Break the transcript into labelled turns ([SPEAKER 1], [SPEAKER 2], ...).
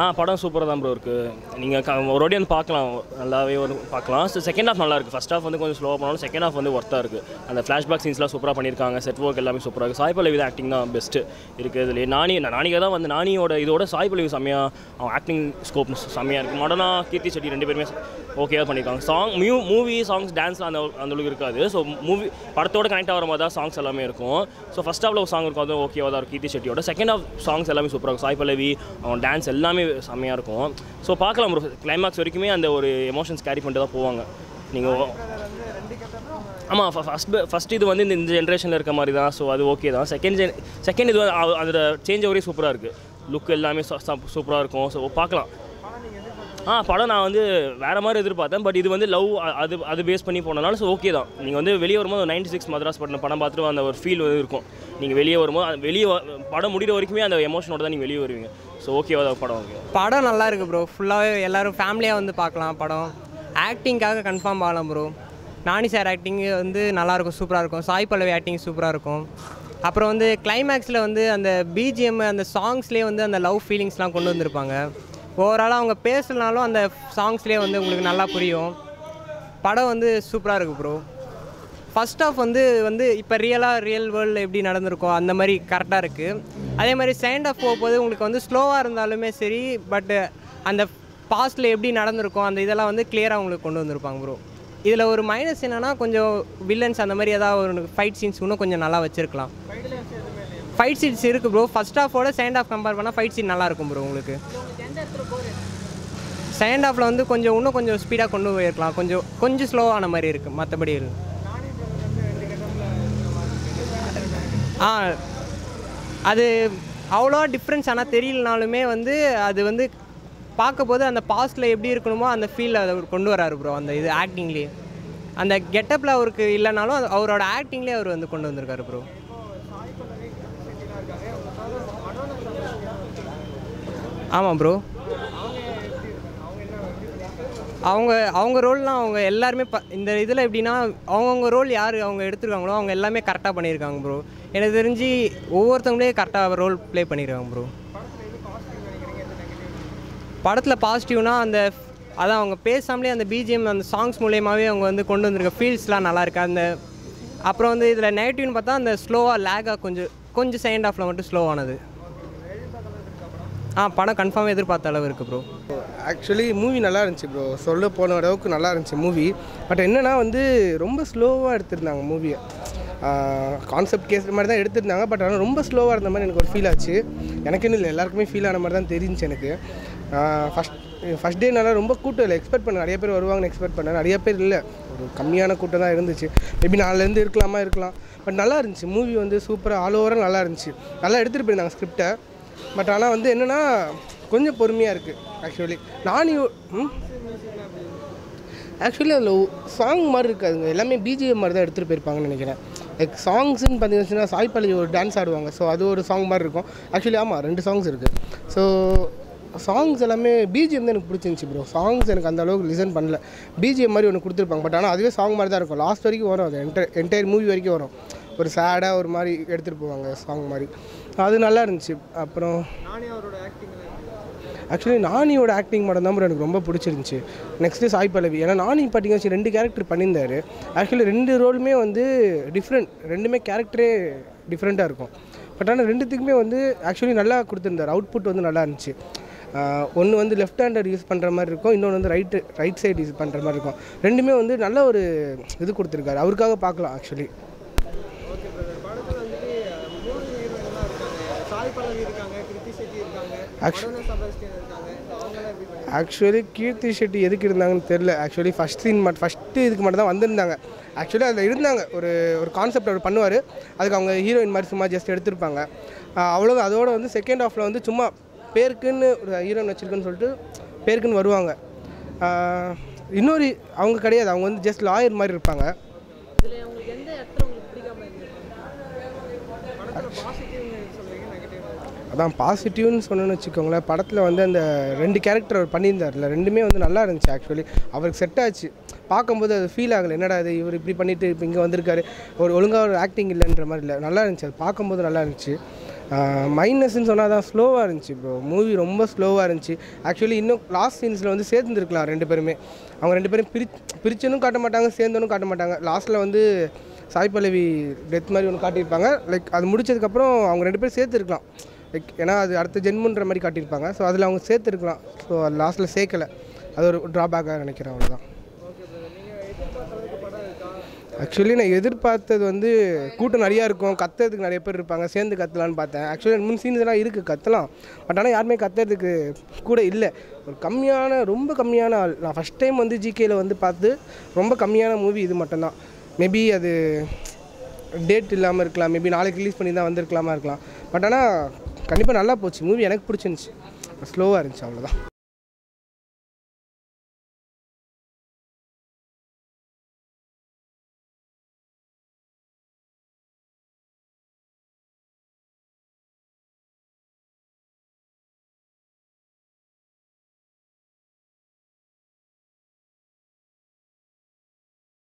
[SPEAKER 1] படம் சூப்பராக தான் ப்ரோ இருக்குது நீங்கள் க ஒரு வாட்டி வந்து பார்க்கலாம் நல்லாவே வந்து பார்க்கலாம் ஸோ செகண்ட் ஹாஃப் நல்லா இருக்குது ஃபஸ்ட் ஹாஃப் வந்து கொஞ்சம் ஸ்லோவாக பண்ணாலும் செகண்ட் ஹாஃப் வந்து ஒர்த்தாக இருக்குது அந்த ஃப்ளாஷ்பேக் சீன்ஸ்லாம் சூப்பராக பண்ணியிருக்காங்க செட் ஒர்க் எல்லாமே சூப்பராக இருக்குது சாய் பல்லவி ஆக்டிங் தான் பெஸ்ட்டு இருக்குது இதுலேயே நானி நான் நானிகா தான் வந்து நானியோட இதோட சாய் பல்லவி செம்மையாக அவன் ஆக்டிங் ஸ்கோப் செம்மையாக இருக்குது மடனா கீர்த்தி செட்டி ரெண்டு பேருமே ஓகேவாக பண்ணியிருக்காங்க சாங் மியூ மூவி சாங்ஸ் டான்ஸ் அந்த அந்த அளவுக்கு இருக்காது ஸோ மூவி படத்தோட கனெக்ட் ஆகிற மாதிரி தான் சாங்ஸ் எல்லாமே இருக்கும் ஸோ ஃபஸ்ட் ஹாஃபில் ஒரு சாங் இருக்கும் அது ஓகேவாக தான் இருக்கும் கீர்த்தி செட்டியோட செகண்ட் ஹாஃப் சாங்ஸ் எல்லாமே சூப்பராக இருக்கும் சாய் பல்லவி அவன் டான்ஸ் எல்லாமே செம்மையாக இருக்கும் ஸோ பார்க்கலாம் ப்ரோ கிளைமேக்ஸ் வரைக்குமே அந்த ஒரு எமோஷன்ஸ் கேரி பண்ணிட்டு தான் போவாங்க நீங்கள் ஆமாம் ஃபஸ்ட் ஃபஸ்ட் இது வந்து இந்த இந்த ஜென்ரேஷனில் இருக்க மாதிரி தான் ஸோ அது ஓகே தான் செகண்ட் ஜென் செகண்ட் இது வந்து அ- அதோட சேஞ்ச் ஒரே சூப்பராக இருக்குது லுக் எல்லாமே சூப்பராக இருக்கும் ஸோ பார்க்கலாம் ஆ படம் நான் வந்து வேறு மாதிரி எதிர்பார்த்தேன் பட் இது வந்து லவ் அது அது பேஸ் பண்ணி போனனால ஸோ ஓகே தான் நீங்கள் வந்து வெளியே வரும்போது நைன்டி சிக்ஸ் மദ്രാஸ் பட்டின படம் பார்த்துட்டு அந்த ஒரு ஃபீல் வந்து இருக்கும் நீங்கள் வெளியே வரும்போது அந்த வெளியே வ- படம் முடிகிற வரைக்குமே அந்த எமோஷனோட தான் நீங்கள் வெளியே வருவீங்க ஸோ ஓகேவா தான் படம் ஓகே
[SPEAKER 2] படம் நல்லா இருக்கு ப்ரோ ஃபுல்லாகவே எல்லாரும் ஃபேமிலியாக வந்து பார்க்கலாம் படம் ஆக்டிங்காக கன்ஃபார்ம் ஆகலாம் ப்ரோ நானி சார் ஆக்டிங் வந்து நல்லாயிருக்கும் சூப்பராக இருக்கும் சாய் பல்லவி ஆக்டிங் சூப்பராக இருக்கும் அப்புறம் வந்து கிளைமேக்ஸில் வந்து அந்த பிஜிஎம் அந்த சாங்ஸ்லேயே வந்து அந்த லவ் ஃபீலிங்ஸ்லாம் கொண்டு வந்திருப்பாங்க ஓவராலாக அவங்க பேசலனாலும் அந்த சாங்ஸ்லேயே வந்து உங்களுக்கு நல்லா புரியும் படம் வந்து சூப்பராக இருக்குது ப்ரோ ஃபர்ஸ்ட் ஆஃப் வந்து வந்து இப்போ ரியலாக ரியல் வேர்ல்டில் எப்படி நடந்திருக்கோ அந்த மாதிரி கரெக்டாக இருக்குது அதே மாதிரி செகண்ட் ஆஃப் போகும்போது உங்களுக்கு வந்து ஸ்லோவாக இருந்தாலுமே சரி பட்டு அந்த பாஸ்ட்டில் எப்படி நடந்திருக்கும் அந்த இதெல்லாம் வந்து கிளியராக உங்களுக்கு கொண்டு வந்திருப்பாங்க ப்ரோ இதில் ஒரு மைனஸ் என்னென்னா கொஞ்சம் வில்லன்ஸ் அந்த மாதிரி ஏதாவது ஒரு ஃபைட் சீன்ஸ் இன்னும் கொஞ்சம் நல்லா வச்சுருக்கலாம் ஃபைட் சீன்ஸ் இருக்குது ப்ரோ ஃபர்ஸ்ட் ஆஃபோட செகண்ட் ஆஃப் கம்பேர் பண்ணால் ஃபைட் சீன் நல்லா இருக்கும் ப்ரோ உங்களுக்கு செகண்ட் ஹாஃபில் வந்து கொஞ்சம் இன்னும் கொஞ்சம் ஸ்பீடாக கொண்டு போயிருக்கலாம் கொஞ்சம் கொஞ்சம் ஸ்லோவான மாதிரி இருக்குது மற்றபடி இருக்கு ஆ அது அவ்வளோ டிஃப்ரென்ஸ் ஆனால் தெரியலனாலுமே வந்து அது வந்து பார்க்கும்போது அந்த பாஸ்ட்டில் எப்படி இருக்கணுமோ அந்த ஃபீல் அதை அவர் கொண்டு வராரு ப்ரோ அந்த இது ஆக்டிங்லேயே அந்த கெட்டப்பில் அவருக்கு இல்லைனாலும் அது அவரோட ஆக்டிங்லேயே அவர் வந்து கொண்டு வந்திருக்காரு ப்ரோ ஆமாம் ப்ரோ அவங்க அவங்க ரோல்லாம் அவங்க எல்லாருமே ப இந்த இதில் எப்படின்னா அவங்கவுங்க ரோல் யார் அவங்க எடுத்துருக்காங்களோ அவங்க எல்லாமே கரெக்டாக பண்ணியிருக்காங்க ப்ரோ எனக்கு தெரிஞ்சு ஒவ்வொருத்தவங்களே கரெக்டாக ரோல் ப்ளே பண்ணியிருக்காங்க ப்ரோ படத்தில் பாசிட்டிவ்னா அந்த அதான் அவங்க பேசாமலே அந்த பிஜிஎம் அந்த சாங்ஸ் மூலியமாகவே அவங்க வந்து கொண்டு வந்திருக்க ஃபீல்ஸ்லாம் நல்லா இருக்கு அந்த அப்புறம் வந்து இதில் நெகட்டிவ்னு பார்த்தா அந்த ஸ்லோவாக லேக்காக கொஞ்சம் கொஞ்சம் செகண்ட் ஹாஃபில் மட்டும் ஸ்லோவானது ஆ படம் கன்ஃபார்மாக எதிர்பார்த்த அளவு இருக்குது ப்ரோ
[SPEAKER 3] ஆக்சுவலி மூவி நல்லா இருந்துச்சு ப்ரோ சொல்ல போன அளவுக்கு நல்லா இருந்துச்சு மூவி பட் என்னன்னா வந்து ரொம்ப ஸ்லோவாக எடுத்திருந்தாங்க மூவியை கான்செப்ட் கேஸ் மாதிரி தான் எடுத்திருந்தாங்க பட் ஆனால் ரொம்ப ஸ்லோவாக இருந்த மாதிரி எனக்கு ஒரு ஃபீல் ஆச்சு எனக்குன்னு இல்லை எல்லாருக்குமே ஃபீல் ஆன மாதிரி தான் தெரிஞ்சுச்சு எனக்கு ஃபஸ்ட் ஃபஸ்ட் டே நல்லா ரொம்ப கூட்டம் இல்லை எக்ஸ்பெக்ட் பண்ண நிறைய பேர் வருவாங்கன்னு எக்ஸ்பெக்ட் பண்ணேன் நிறைய பேர் இல்லை ஒரு கம்மியான கூட்டம் தான் இருந்துச்சு மேபி நாலுலேருந்து இருக்கலாமா இருக்கலாம் பட் நல்லா இருந்துச்சு மூவி வந்து சூப்பராக ஆல் ஓவராக நல்லா இருந்துச்சு நல்லா எடுத்துகிட்டு போயிருந்தாங்க ஸ்கிரிப்டை பட் ஆனால் வந்து என்னென்னா கொஞ்சம் பொறுமையாக இருக்குது ஆக்சுவலி நானி ம் ஆக்சுவலி அதில் சாங் மாதிரி இருக்காதுங்க எல்லாமே பிஜிஎம் மாதிரி தான் எடுத்துகிட்டு போயிருப்பாங்கன்னு நினைக்கிறேன் லைக் சாங்ஸ்னு பார்த்தீங்கன்னா சாய் பல்லவி ஒரு டான்ஸ் ஆடுவாங்க ஸோ அது ஒரு சாங் மாதிரி இருக்கும் ஆக்சுவலி ஆமாம் ரெண்டு சாங்ஸ் இருக்குது ஸோ சாங்ஸ் எல்லாமே பிஜிஎம் தான் எனக்கு பிடிச்சிருந்துச்சி ப்ரோ சாங்ஸ் எனக்கு அந்த அளவுக்கு லிசன் பண்ணல பிஜிஎம் மாதிரி ஒன்று கொடுத்துருப்பாங்க பட் ஆனால் அதுவே சாங் மாதிரி தான் இருக்கும் லாஸ்ட் வரைக்கும் வரும் அது என்டர் என்டையர் மூவி வரைக்கும் வரும் ஒரு சேடாக ஒரு மாதிரி எடுத்துகிட்டு போவாங்க சாங் மாதிரி அது நல்லா இருந்துச்சு அப்புறம் ஆக்சுவலி நானியோட ஆக்டிங் மட்டும் தான் bro எனக்கு ரொம்ப பிடிச்சிருந்துச்சி நெக்ஸ்ட்டு சாய் பல்லவி ஏன்னா நானி பார்த்தீங்கன்னா வச்சு ரெண்டு கேரக்டர் பண்ணியிருந்தாரு ஆக்சுவலி ரெண்டு ரோலுமே வந்து டிஃப்ரெண்ட் ரெண்டுமே கேரக்டரே டிஃப்ரெண்ட்டாக இருக்கும் பட் ஆனால் ரெண்டுத்துக்குமே வந்து ஆக்சுவலி நல்லா கொடுத்துருந்தார் அவுட்புட் வந்து நல்லா இருந்துச்சு ஒன்று வந்து லெஃப்ட் ஹேண்டர் யூஸ் பண்ணுற மாதிரி இருக்கும் இன்னொன்று வந்து ரைட்டு ரைட் சைடு யூஸ் பண்ணுற மாதிரி இருக்கும் ரெண்டுமே வந்து நல்ல ஒரு இது கொடுத்துருக்காரு அவருக்காக பார்க்கலாம் ஆக்சுவலி ஆக்சுவலி கீர்த்தி ஷெட்டி எதுக்கு இருந்தாங்கன்னு தெரில ஆக்சுவலி ஃபஸ்ட் சீன் மட்டும் ஃபஸ்ட்டு இதுக்கு மட்டும் தான் வந்திருந்தாங்க ஆக்சுவலி அதில் இருந்தாங்க ஒரு ஒரு கான்செப்ட் அவர் பண்ணுவார் அதுக்கு அவங்க ஹீரோயின் மாதிரி சும்மா ஜஸ்ட் எடுத்திருப்பாங்க அவ்வளோதான் அதோட வந்து செகண்ட் ஹாஃபில் வந்து சும்மா பேருக்குன்னு ஒரு ஹீரோயின் வச்சுருக்குன்னு சொல்லிட்டு பேருக்குன்னு வருவாங்க ஆஹ் இன்னொரு அவங்க கிடையாது அவங்க வந்து ஜஸ்ட் லாயர் மாதிரி இருப்பாங்க அதான் பாசிட்டிவ்னு சொன்னேன்னு வச்சுக்கோங்களேன் படத்தில் வந்து அந்த ரெண்டு கேரக்டர் அவர் பண்ணியிருந்தார்ல ரெண்டுமே வந்து நல்லா இருந்துச்சு ஆக்சுவலி அவருக்கு செட் ஆச்சு பார்க்கும்போது அது ஃபீல் ஆகலை என்னடா இது இவர் இப்படி பண்ணிட்டு இப்போ இங்கே வந்திருக்காரு ஒரு ஒழுங்காக ஒரு ஆக்டிங் இல்லைன்ற மாதிரி இல்லை நல்லா இருந்துச்சு அது பார்க்கும்போது நல்லா இருந்துச்சு மைனஸ்ன்னு சொன்னால் தான் ஸ்லோவாக இருந்துச்சு ப்ரோ மூவி ரொம்ப ஸ்லோவாக இருந்துச்சு ஆக்சுவலி இன்னும் லாஸ்ட் சீன்ஸில் வந்து சேர்ந்துருக்கலாம் ரெண்டு பேருமே அவங்க ரெண்டு பேரும் பிரி பிரிச்சனும் காட்ட மாட்டாங்க சேர்ந்தனும் காட்ட மாட்டாங்க லாஸ்ட்டில் வந்து சாய் பல்லவி டெத் மாதிரி ஒன்று காட்டியிருப்பாங்க லைக் அது முடிச்சதுக்கப்புறம் அவங்க ரெண்டு பேரும் சேர்த்துருக்கலாம் லைக் ஏன்னா அது அடுத்த ஜென்முன்ற மாதிரி காட்டியிருப்பாங்க ஸோ அதில் அவங்க சேர்த்துருக்கலாம் ஸோ அது லாஸ்ட்டில் சேர்க்கலை அது ஒரு ட்ராபேக்காக நினைக்கிறேன் அவ்வளோதான் ஆக்சுவலி நான் எதிர்பார்த்தது வந்து கூட்டம் நிறையா இருக்கும் கத்துறதுக்கு நிறைய பேர் இருப்பாங்க சேர்ந்து கத்தலான்னு பார்த்தேன் ஆக்சுவலி முன் சீன்ஸ் எல்லாம் இருக்குது கத்தலாம் பட் ஆனால் யாருமே கத்துறதுக்கு கூட இல்லை ஒரு கம்மியான ரொம்ப கம்மியான ஆள் நான் ஃபஸ்ட் டைம் வந்து ஜிகேயில் வந்து பார்த்து ரொம்ப கம்மியான மூவி இது மட்டும்தான் மேபி அது டேட் இல்லாமல் இருக்கலாம் மேபி நாளைக்கு ரிலீஸ் பண்ணி தான் வந்திருக்கலாமா இருக்கலாம் பட் ஆனால் கண்டிப்பாக நல்லா போச்சு மூவி எனக்கு பிடிச்சிருந்துச்சி ஸ்லோவாக இருந்துச்சு அவ்வளோதான்